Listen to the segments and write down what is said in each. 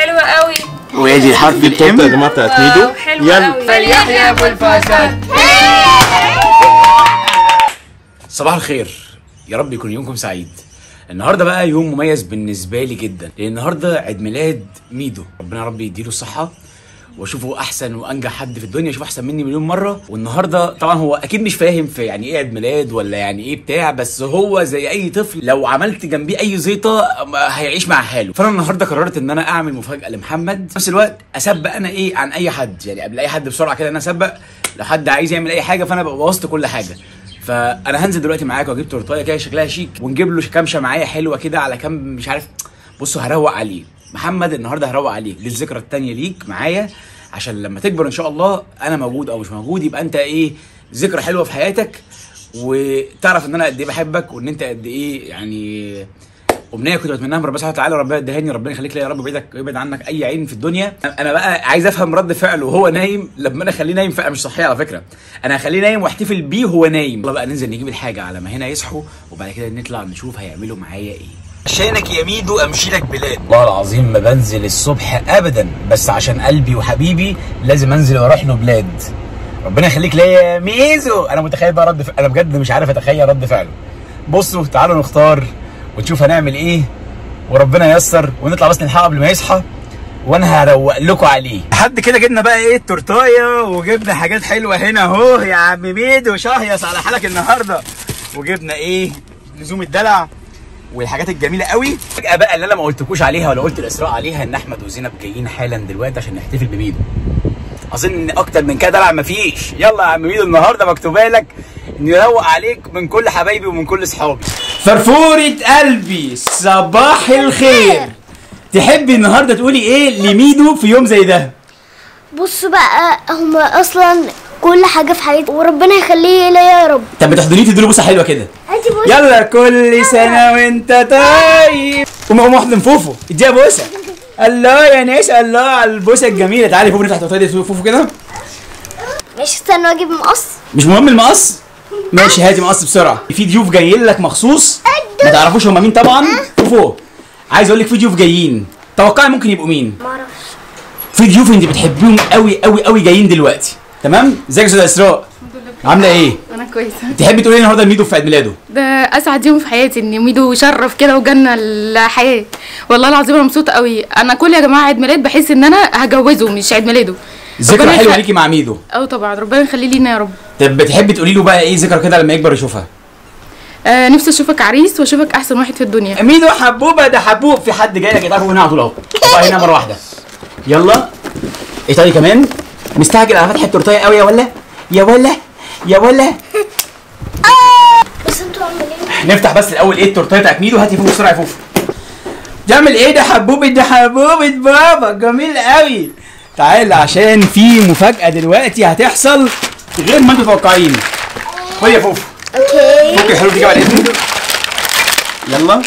حلوة قوي وادي حرف التورته يا الام جماعه بتاعت ميدو واو، حلوة يلا قوي فليحيى ابو الفساد صباح الخير يا رب يكون يومكم سعيد النهارده بقى يوم مميز بالنسبه لي جدا لان النهارده عيد ميلاد ميدو ربنا يا رب يديله الصحه واشوفه احسن وانجح حد في الدنيا اشوفه احسن مني مليون مره والنهارده طبعا هو اكيد مش فاهم في يعني ايه عيد ميلاد ولا يعني ايه بتاع بس هو زي اي طفل لو عملت جنبيه اي زيطه ما هيعيش مع حاله فانا النهارده قررت ان انا اعمل مفاجاه لمحمد في نفس الوقت اسبق انا ايه عن اي حد يعني قبل اي حد بسرعه كده انا اسبق لو حد عايز يعمل اي حاجه فانا ببقى وسط كل حاجه فانا هنزل دلوقتي معاك واجيب تورتايه كده شكلها شيك ونجيب له كام شمعيه حلوه كده على كام مش عارف بصوا هروق عليه محمد النهارده هروق عليك للذكرى التانية ليك معايا عشان لما تكبر ان شاء الله انا موجود او مش موجود يبقى انت ايه ذكرى حلوه في حياتك وتعرف ان انا قد ايه بحبك وان انت قد ايه يعني امنيه كنت بتمناها من ربنا سبحانه وتعالى ربنا ادهاني ربنا يخليك ليا يا رب ويبعدك ويبعد عنك اي عين في الدنيا انا بقى عايز افهم رد فعله وهو نايم لما انا اخليه نايم فعلا مش صحيه على فكره انا هخليه نايم واحتفل بيه وهو نايم يلا بقى ننزل نجيب الحاجه على ما هنا يصحوا وبعد كده نطلع نشوف هيعملوا معايا ايه عشانك يا ميدو امشي لك بلاد والله العظيم ما بنزل الصبح ابدا بس عشان قلبي وحبيبي لازم انزل واروح له بلاد ربنا يخليك ليا يا ميزو انا متخيل بقى رد فعل انا بجد مش عارف اتخيل رد فعله بصوا تعالوا نختار ونشوف هنعمل ايه وربنا ييسر ونطلع بس نلحقه قبل ما يصحى وانا هروق لكم عليه لحد كده جبنا بقى ايه التورتايه وجبنا حاجات حلوه هنا اهو يا عم ميدو شهيص على حالك النهارده وجبنا ايه لزوم الدلع والحاجات الجميله قوي فجاه بقى اللي انا ما قلتكوش عليها ولا قلت الاسراء عليها ان احمد وزينب جايين حالا دلوقتي عشان نحتفل بميدو اظن ان اكتر من كده دلع مفيش يلا يا عم ميدو النهارده مكتوبه لك نروق عليك من كل حبايبي ومن كل اصحابي فرفورة قلبي صباح الخير تحبي النهارده تقولي ايه لميدو في يوم زي ده بص بقى هما اصلا كل حاجه في حياتي وربنا يخليه ليا يا رب طب ما تحضنيه تديله بوسه حلوه كده هاتي بص يلا كل سنه وانت طيب قوم قوم واحد فوفو اديها بوسه الله يا ناس الله على البوسه الجميله تعالي فوفو نفتح التورتيه دي فوفو كده ماشي استنى اجيب مقص مش مهم المقص ماشي هاتي مقص بسرعه في ضيوف جايين لك مخصوص ما تعرفوش هم مين طبعا فوفو عايز اقول لك في ضيوف جايين توقعي ممكن يبقوا مين معرفش في ضيوف انت بتحبيهم قوي قوي قوي جايين دلوقتي تمام ازيك يا استاذه اسراء عامله ايه انا كويسه تحبي تقولي ايه النهارده لميدو في عيد ميلاده ده اسعد يوم في حياتي ان ميدو شرف كده وجنة الحياه والله العظيم انا مبسوطه قوي انا كل يا جماعه عيد ميلاد بحس ان انا هجوزه مش عيد ميلاده ذكرى ربنا حلوه يخلق- ليكي مع ميدو اه طبعا ربنا يخليه لينا يا رب طب بتحبي تقولي له بقى ايه ذكرى كده لما يكبر يشوفها آه نفسي اشوفك عريس واشوفك احسن واحد في الدنيا ميدو حبوبه ده حبوب في حد جاي لك يتعرفوا هنا على طول اهو طيب هنا مره واحده يلا ايه تاني كمان مستعجل على فتح التورتايه قوي يا ولا يا ولا يا ولا بس انتوا عاملين نفتح بس الاول ايه التورتايه بتاعت ميدو هاتي فوق بسرعه يا فوفو تعمل ايه ده حبوبه ده حبوبه بابا جميل قوي تعال عشان في مفاجاه دلوقتي هتحصل غير ما انتوا متوقعين خد يا فوفو اوكي ممكن الحلو دي كده على اذنك يلا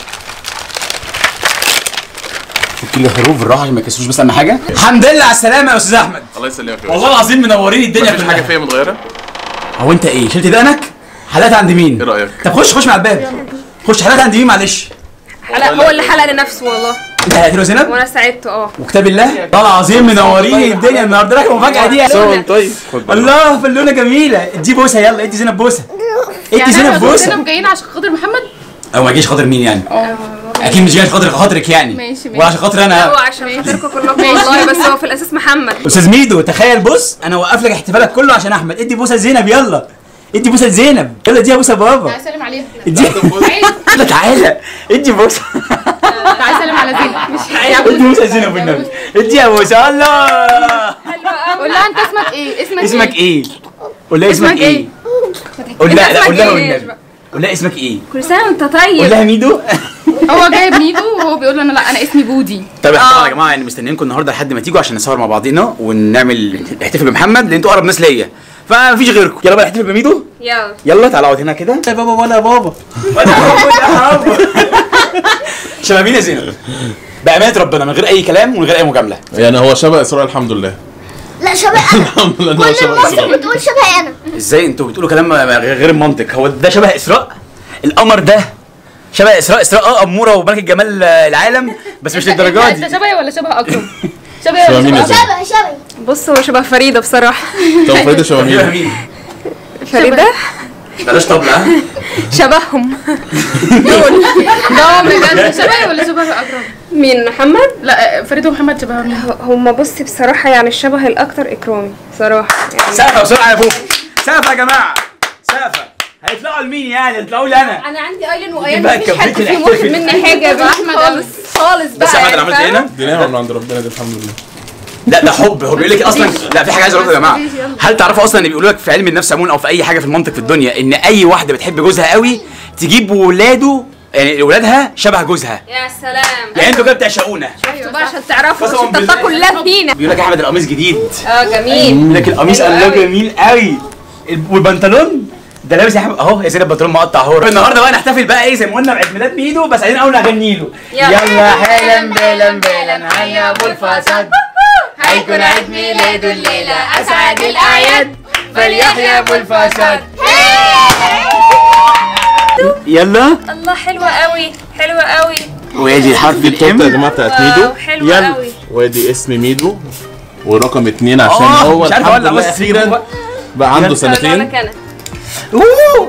فك لي الحروف بالراحه عشان ما يكسروش بس اهم حاجه الحمد لله على السلامه يا استاذ احمد الله يسلمك يا والله باشا العظيم منورين الدنيا مفيش حاجه كلها فيا متغيره هو انت ايه شلت دقنك حلقت عند مين ايه رأيك؟ طب خش خش مع الباب خش حلقت عند مين معلش حلق هو اللي حلق لنفسه والله انت حلقت له زينب وانا ساعدته اه وكتاب الله والله العظيم منورين الدنيا النهارده لك المفاجاه دي سوا طيب خد بالك. الله فلونه جميله ادي بوسه يلا ادي زينب بوسه ادي زينب احنا بوسه كلنا جايين عشان خاطر محمد او ما جيش خاطر مين يعني اه اكيد مش جاي عشان خاطر خاطرك يعني ماشي، ماشي. ولا عشان خاطر انا هو عشان خاطركم كلكم والله بس هو في الاساس محمد استاذ ميدو تخيل بص انا وقف لك احتفالك كله عشان احمد ادي بوسه لزينب يلا ادي بوسه لزينب يلا اديها بوسه بابا تعالى سلم عليها ادي لا تعالى ادي بوسه تعالى سلم على زينب مش ادي بوسه لزينب والنبي اديها بوسه الله قول لها انت اسمك ايه اسمك اسمك ايه ايه قول لها اسمك اسمك ايه إيه؟ قول لها لا اسمك قول لها إيه؟ والنبي قول لها اسمك ايه كل سنه وانت قول طيب لها ميدو هو جايب ميدو وهو بيقول له انا لا انا اسمي بودي طب احنا طبعا يا جماعه يعني مستنيينكم النهارده لحد ما تيجوا عشان نصور مع بعضينا ونعمل نحتفل بمحمد لان انتوا اقرب ناس ليا فمفيش غيركم يلا بقى نحتفل بميدو يلا يلا تعالى اقعد هنا كده يا بابا ولا بابا ولا بابا ولا بابا شبه مين يا زينب بأمانة ربنا من غير أي كلام ومن غير أي مجاملة يعني هو شبه اسراء الحمد لله لا شبه انا الحمد لله ان هو كل شبه الناس اسراء بتقول شبه انا ازاي انتوا بتقولوا كلام غير المنطق هو ده شبه اسراء القمر ده شبه اسراء اسراء اه اموره وملك الجمال آه، العالم بس مش للدرجه انت دي شبهي ولا شبه اكرم شبهي شبه ولا مين يا شبه زينب؟ شبه شبه بص هو شبه فريده بصراحه طب فريدة شبه شبه مين؟ مين؟ فريده بلاش طبلة ها شبههم ده بجد شبهي ولا شبه اكرم مين محمد لا فريد ومحمد شبه مين هما بصي بصراحه يعني الشبه الاكتر اكرامي صراحه يعني سقفه بسرعه يا فوفو سقفه يا جماعه سقفه هيطلعوا لمين يعني هيطلعوا لي انا انا عندي ايلين بقى وايان مفيش حد الكبريت فيهم الاحترافي. واخد مني حاجه يا بنت أحمد خالص خالص بقى بس يا احمد يعني انا عملت فاهمة؟ ايه هنا دي نعمة من عند ربنا دي الحمد لله لا ده حب هو بيقول لك اصلا لا في حاجه عايز اقولها يا جماعه هل تعرفوا اصلا ان بيقولوا لك في علم النفس عموما او في اي حاجه في المنطق في الدنيا ان اي واحده بتحب جوزها قوي تجيب ولاده يعني ولادها شبه جوزها يا سلام يعني انتوا كده بتعشقونا شفتوا بقى عشان تعرفوا قسماً عشان بالله. تتقوا الله فينا بيقول لك يا احمد القميص جديد اه جميل بيقول لك القميص حلو الله قوي. جميل قوي والبنطلون ده لابس يا احمد اهو يا سيدي البنطلون مقطع اهو النهارده بقى نحتفل بقى ايه زي ما قلنا بعيد ميلاد ميدو بس عايزين اول نغني له يلا. يلا حالا بالا بالا هيا ابو الفساد هيكون عيد ميلاده الليله اسعد الاعياد فليحيى ابو الفساد يلا الله حلوه قوي حلوه قوي وادي حرف دي التورته يا الام جماعه بتاعت ميدو واو حلوه يلا. قوي وادي اسم ميدو ورقم اتنين عشان آه، هو مش عارف الحمد اولع لله بس اخيرا بقى عنده سنتين لك انا أوه.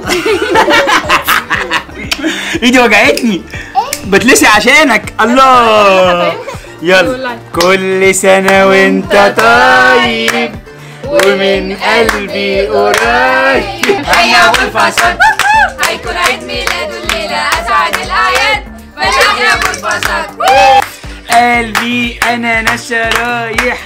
ايدي وجعتني بتلسع عشانك الله يلا كل سنة وانت طيب ومن قلبي قريب هيا ابو الفساد هيكون عيد ميلاده الليله اسعد الاعياد فليحيى ابو الفساد قلبي انا نشا رايح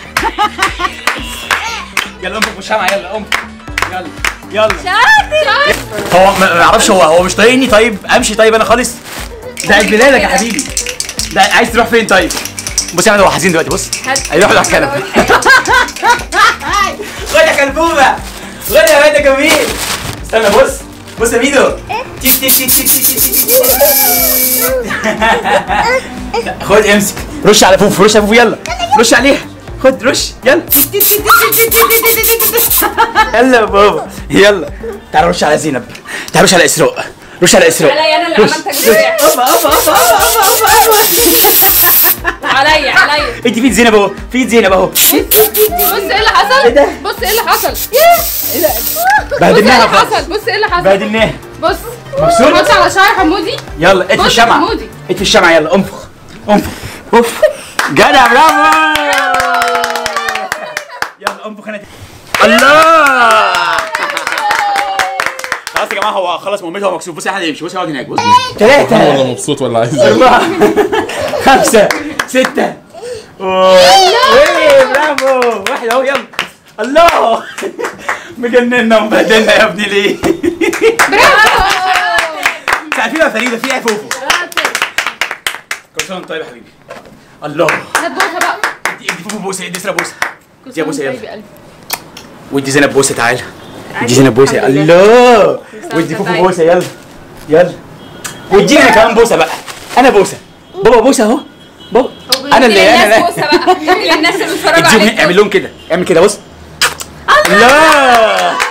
يلا انفخ بالشمعة يلا انفخ يلا يلا هو ما ما اعرفش هو هو مش طايقني طيب امشي طيب انا خالص ده عيد ميلادك يا حبيبي ده عايز تروح فين طيب بص يا احمد هو حزين دلوقتي بص هيروح له على الكنبه خد يا كلبوبه خد يا واد يا جميل استنى بص بص يا ميدو تيك تيك تيك تيك تيك تيك تيك تيك. خد امسك رش على فوفو رش على فوفو يلا رش عليها خد رش يلا يلا يا بابا يلا تعال رش على زينب تعال رش على اسراء رش على اسراء عليا انا اللي رش. عملت تجريح اوبا اوبا اوبا اوبا اوبا اوبا عليا عليا انت في ايد زينب اهو في ايد زينب اهو بص ايه اللي حصل ايه ده؟ بص ايه اللي حصل بص ايه بهدلناها اللي خالص حصل بص ايه اللي حصل بهدلناها بص مبسوط بص على شعر حمودي يلا اطفي بص يا الشمعة حمودي. اطفي الشمعة يلا انفخ انفخ اوف جدع برافو يلا انفخ انا الله خلاص يا جماعه هو خلص مهمته هو مكسوف بص يا احمد يمشي بص يقعد هناك بص ولا ثلاثة مبسوط ولا عايز إيه؟ أربعة خمسة ستة ويه برافو واحد اهو يلا الله مجننا ومبهدلنا يا ابني ليه؟ تعرفين يا فريدة في ايه يا فوفو؟ كل سنة وأنت طيب يا حبيبي الله هات بوسه بقى ادي ادي فوفو بوسة ادي اسرة بوسة ادي يا بوسة طيب يلا يا قلبي. وادي زينب بوسة تعالى ادي زينب الحمد بوسة لله. الله سنة وادي وأنت فوفو طيب. بوسة يلا يلا واديني انا كمان بوسة بقى انا بوسة بابا بوسة اهو بابا انا اللي انا الناس بوسه بقى ادي للناس اللي بيتفرجوا اديهم عليك اعمل لهم كده اعمل كده بص الله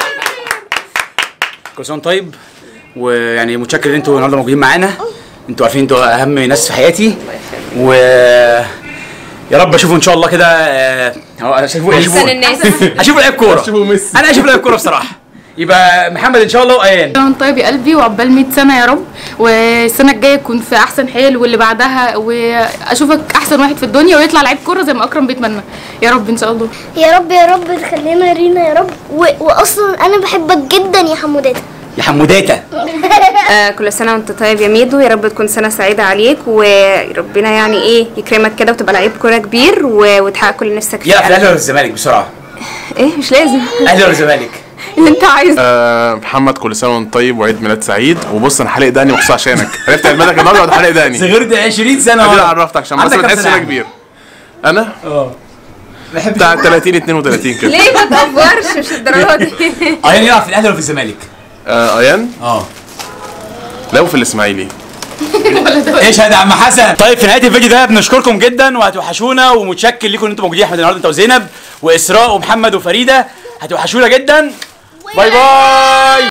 كل سنه وأنت طيب ويعني متشكر ان انتوا النهارده موجودين معانا انتوا عارفين انتوا اهم ناس في حياتي و يا رب اشوفه ان شاء الله كده آه، هو اشوفه احسن اشوفه الناس اشوفه لعيب كوره شوفوا ميسي انا اشوف لعيب كوره بصراحه يبقى محمد ان شاء الله وايان كل طيب يا قلبي وعقبال 100 سنه يا رب والسنه الجايه تكون في احسن حال واللي بعدها واشوفك احسن واحد في الدنيا ويطلع لعيب كوره زي ما اكرم بيتمنى يا رب ان شاء الله يا رب يا رب تخلينا رينا يا رب و... واصلا انا بحبك جدا يا حمودات يا حموداتا آه كل سنه وانت طيب يا ميدو يا رب تكون سنه سعيده عليك وربنا يعني ايه يكرمك كده وتبقى لعيب كوره كبير و... وتحقق كل اللي نفسك فيه يلا في الاهلي ولا الزمالك بسرعه ايه مش لازم الاهلي ولا الزمالك اللي انت عايزه آه محمد كل سنه وانت طيب وعيد ميلاد سعيد وبص انا حالق دقني مخصوص عشانك عرفت عيد ميلادك النهارده وأنا حالق دقني صغرت 20 سنه ادي ورا. عرفتك عشان بس عندك ما كام تحسش سنة إن يا انا كبير انا اه بحب بتاع 30 32 كده ليه ما تقفرش مش الدرجه دي ايان يلعب في الاهلي ولا في الزمالك آه ايان اه لو في الاسماعيلي ايش هذا يا عم حسن طيب في نهايه الفيديو ده بنشكركم جدا وهتوحشونا ومتشكر لكم ان انتم موجودين احمد النهارده انت وزينب واسراء ومحمد وفريده هتوحشونا جدا باي باي